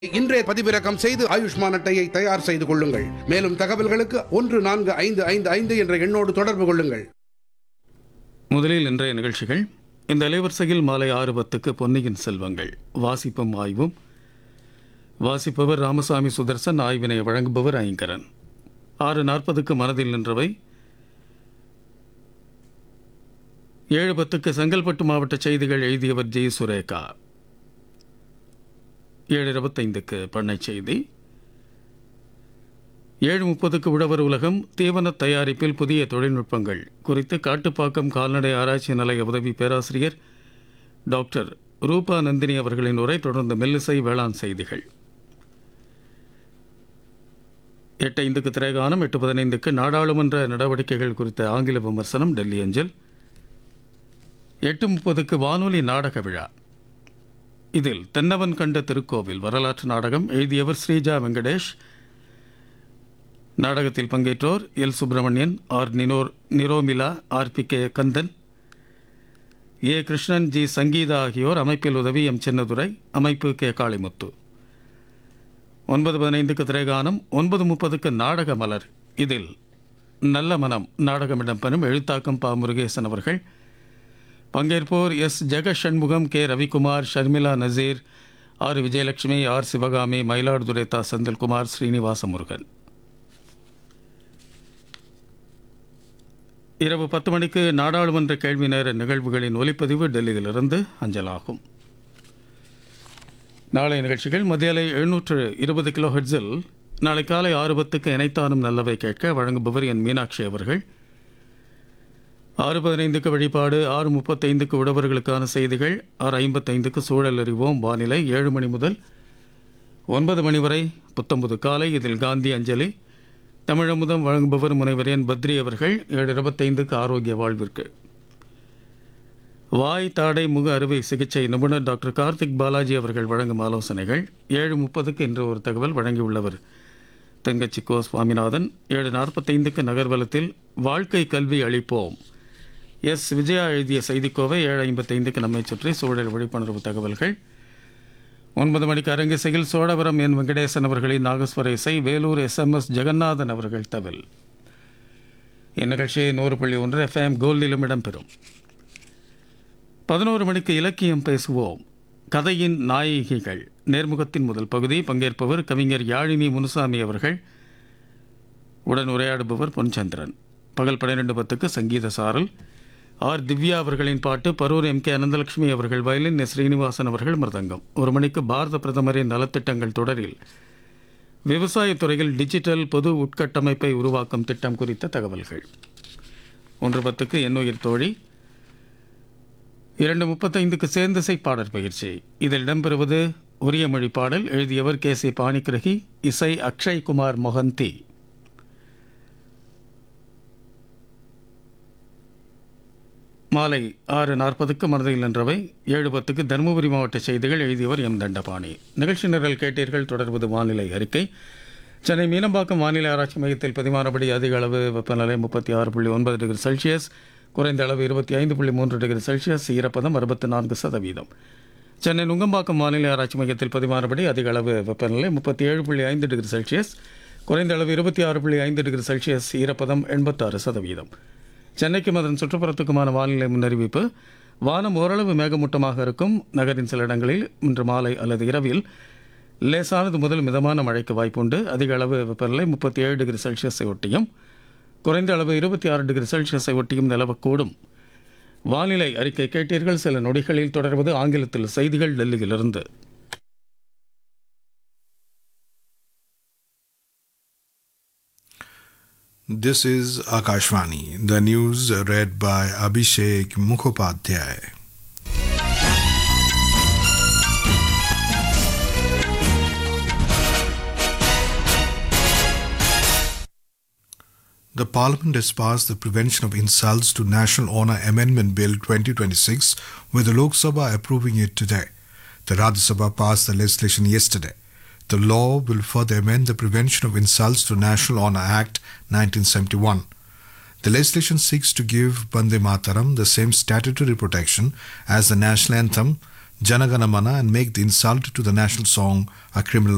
இன்றே பதிவிறக்கம் செய்து ஆயுஷ்மான் அட்டையை தயார் செய்து கொள்ளுங்கள் மேலும் தகவல்களுக்கு ஒன்று நான்கு ஐந்து ஐந்து ஐந்து என்ற எண்ணோடு தொடர்பு கொள்ளுங்கள் முதலில் இன்றைய நிகழ்ச்சிகள் இந்த அலைவரிசையில் மாலை ஆறு பத்துக்கு பொன்னியின் செல்வங்கள் வாசிப்பும் ஆய்வும் வாசிப்பவர் ராமசாமி சுதர்சன் ஆய்வினை வழங்குபவர் ஐங்கரன் ஆறு நாற்பதுக்கு மனதில் நின்றவை ஏழு பத்துக்கு செங்கல்பட்டு மாவட்ட செய்திகள் எழுதியவர் ஜெய் சுரேகா ஏழு இருபத்தைந்துக்கு பண்ணை செய்தி ஏழு முப்பதுக்கு உழவர் உலகம் தீவன தயாரிப்பில் புதிய தொழில்நுட்பங்கள் குறித்து காட்டுப்பாக்கம் கால்நடை ஆராய்ச்சி நிலைய உதவி பேராசிரியர் டாக்டர் ரூபா நந்தினி அவர்களின் உரை தொடர்ந்து மெல்லிசை வேளாண் செய்திகள் எட்டு ஐந்துக்கு திரைகானம் எட்டு பதினைந்துக்கு நாடாளுமன்ற நடவடிக்கைகள் குறித்த ஆங்கில விமர்சனம் டெல்லி அஞ்சல் எட்டு முப்பதுக்கு வானொலி நாடக விழா இதில் தென்னவன் கண்ட திருக்கோவில் வரலாற்று நாடகம் எழுதியவர் ஸ்ரீஜா வெங்கடேஷ் நாடகத்தில் பங்கேற்றோர் எல் சுப்பிரமணியன் ஆர் நினோர் Niromila R P K Kandan A Krishnan G Sangeetha ஆகியோர் அமைப்பில் உதவி எம் சின்னதுரை அமைப்பு கே காளிமுத்து ஒன்பது பதினைந்துக்கு திரைகானம் ஒன்பது முப்பதுக்கு நாடக மலர் இதில் நல்ல மனம் நாடகம் இடம்பெறும் எழுத்தாக்கம் பா முருகேசன் அவர்கள் பங்கேற்போர் S Jegashanmugam K Ravikumar Sharmila Naseer R Vijayalakshmi R Sivakami Mayiladuthurai தா செந்தில்குமார் ஸ்ரீனிவாச முருகன் இரவு பத்து மணிக்கு நாடாளுமன்ற கேள்வி நேர நிகழ்வுகளின் ஒலிப்பதிவு டெல்லியிலிருந்து அஞ்சலாகும் நாளைய நிகழ்ச்சிகள் மத்தியாலை எழுநூற்று இருபது கிலோ ஹெட்ஸில் நாளை காலை ஆறு பத்துக்கு இணைத்தானும் நல்லவை கேட்க வழங்குபவர் என் மீனாட்சி அவர்கள் ஆறு பதினைந்துக்கு வழிபாடு ஆறு முப்பத்தைந்துக்கு உழவர்களுக்கான செய்திகள் ஆறு ஐம்பத்தைந்துக்கு சூழல் அறிவோம் வானிலை ஏழு மணி முதல் ஒன்பது மணி வரை புத்தம்புது காலை இதில் காந்தி அஞ்சலி தமிழமுதம் வழங்குபவர் முனைவர் என் பத்ரி அவர்கள் ஏழு இருபத்தைந்துக்கு ஆரோக்கிய வாழ்விற்கு வாய் தாடை முக அறுவை சிகிச்சை நிபுணர் டாக்டர் கார்த்திக் பாலாஜி அவர்கள் வழங்கும் ஆலோசனைகள் ஏழு முப்பதுக்கு இன்று ஒரு தகவல் வழங்கியுள்ளவர் தெங்கச்சி கோ சுவாமிநாதன் ஏழு நாற்பத்தைந்துக்கு நகர்வலத்தில் வாழ்க்கை கல்வி அளிப்போம் எஸ் விஜயா எழுதிய செய்திக்கோவை ஏழு ஐம்பத்தைந்துக்கு நம்மை சுற்றி சூழல் விழிப்புணர்வு தகவல்கள் ஒன்பது மணிக்கு அரங்கிசையில் சோழவரம் என் வெங்கடேசன் அவர்களின் நாகஸ்வர இசை வேலூர் எஸ்எம்எஸ் ஜெகநாதன் அவர்கள் தவில் இந்நிகழ்ச்சி நூறு புள்ளி ஒன்று எஃப்எம் கோல்டிலும் இடம்பெறும் பதினோரு மணிக்கு இலக்கியம் பேசுவோம் கதையின் நாயகிகள் நேர்முகத்தின் முதல் பகுதி பங்கேற்பவர் கவிஞர் யாழினி முனுசாமி அவர்கள் உடன் உரையாடுபவர் பொன்சந்திரன் பகல் பன்னிரெண்டு பத்துக்கு சங்கீத சாரல் ஆர் திவ்யா அவர்களின் பாட்டு பரூர் எம் கே அனந்தலட்சுமி அவர்கள் வயலின் எஸ் ஸ்ரீனிவாசன் அவர்கள் மிருதங்கம் ஒரு மணிக்கு பாரத பிரதமரின் நலத்திட்டங்கள் தொடரில் விவசாயத் துறையில் டிஜிட்டல் பொது உட்கட்டமைப்பை உருவாக்கும் திட்டம் குறித்த தகவல்கள் ஒன்று பத்துக்கு எண்ணுயிர் தோழி இரண்டு முப்பத்தைந்துக்கு சேர்ந்திசை பாடற் பயிற்சி இதில் இடம்பெறுவது உரிய மொழி பாடல் எழுதியவர் கே சி பாணிக்கிரகி இசை அக்ஷய் குமார் மொஹந்தி மாலை ஆறு நாற்பதுக்கு மனதில் நின்றவை ஏழு பத்துக்கு தருமபுரி மாவட்ட செய்திகள் எழுதியவர் எம் தண்டபாணி நிகழ்ச்சி நிரல் கேட்டீர்கள் தொடர்பது வானிலை அறிக்கை சென்னை மீனம்பாக்கம் வானிலை ஆராய்ச்சி மையத்தில் பதிவானபடி அதிக அளவு வெப்பநிலை முப்பத்தி ஆறு புள்ளி ஒன்பது டிகிரி செல்சியஸ் குறைந்த அளவு இருபத்தி ஐந்து புள்ளி மூன்று டிகிரி செல்சியஸ் ஈரப்பதம் அறுபத்தி நான்கு சதவீதம் சென்னை நுங்கம்பாக்கம் வானிலை ஆராய்ச்சி மையத்தில் பதிவானபடி அதிக அளவு வெப்பநிலை முப்பத்தி ஏழு புள்ளி ஐந்து டிகிரி செல்சியஸ் குறைந்த அளவு இருபத்தி ஆறு புள்ளி ஐந்து டிகிரி செல்சியஸ் ஈரப்பதம் எண்பத்தாறு சதவீதம் சென்னைக்கும் அதன் சுற்றுப்புறத்துக்குமான வானிலை முன்னறிவிப்பு வானம் ஓரளவு மேகமூட்டமாக இருக்கும் நகரின் சில இடங்களில் இன்று மாலை அல்லது இரவில் லேசானது முதல் மிதமான மழைக்கு வாய்ப்புண்டு அதிக அளவு வெப்பநிலை முப்பத்தி ஏழு டிகிரி செல்சியஸை ஒட்டியும் குறைந்த அளவு இருபத்தி ஆறு டிகிரி செல்சியஸை ஒட்டியும் நிலவக்கூடும் வானிலை அறிக்கை கேட்டீர்கள் சில நொடிகளில் தொடர்வது ஆங்கிலத்தில் செய்திகள் டெல்லியிலிருந்து This is Akashvani. The news read by Abhishek Mukhopadhyay. The Parliament has passed the Prevention of Insults to National Honour Amendment Bill 2026, with the Lok Sabha approving it today. The Rajya Sabha passed the legislation yesterday. The law will further amend the Prevention of Insults to National Honour Act 1971. The legislation seeks to give Bande Mataram the same statutory protection as the national anthem, Jana Gana Mana, and make the insult to the national song a criminal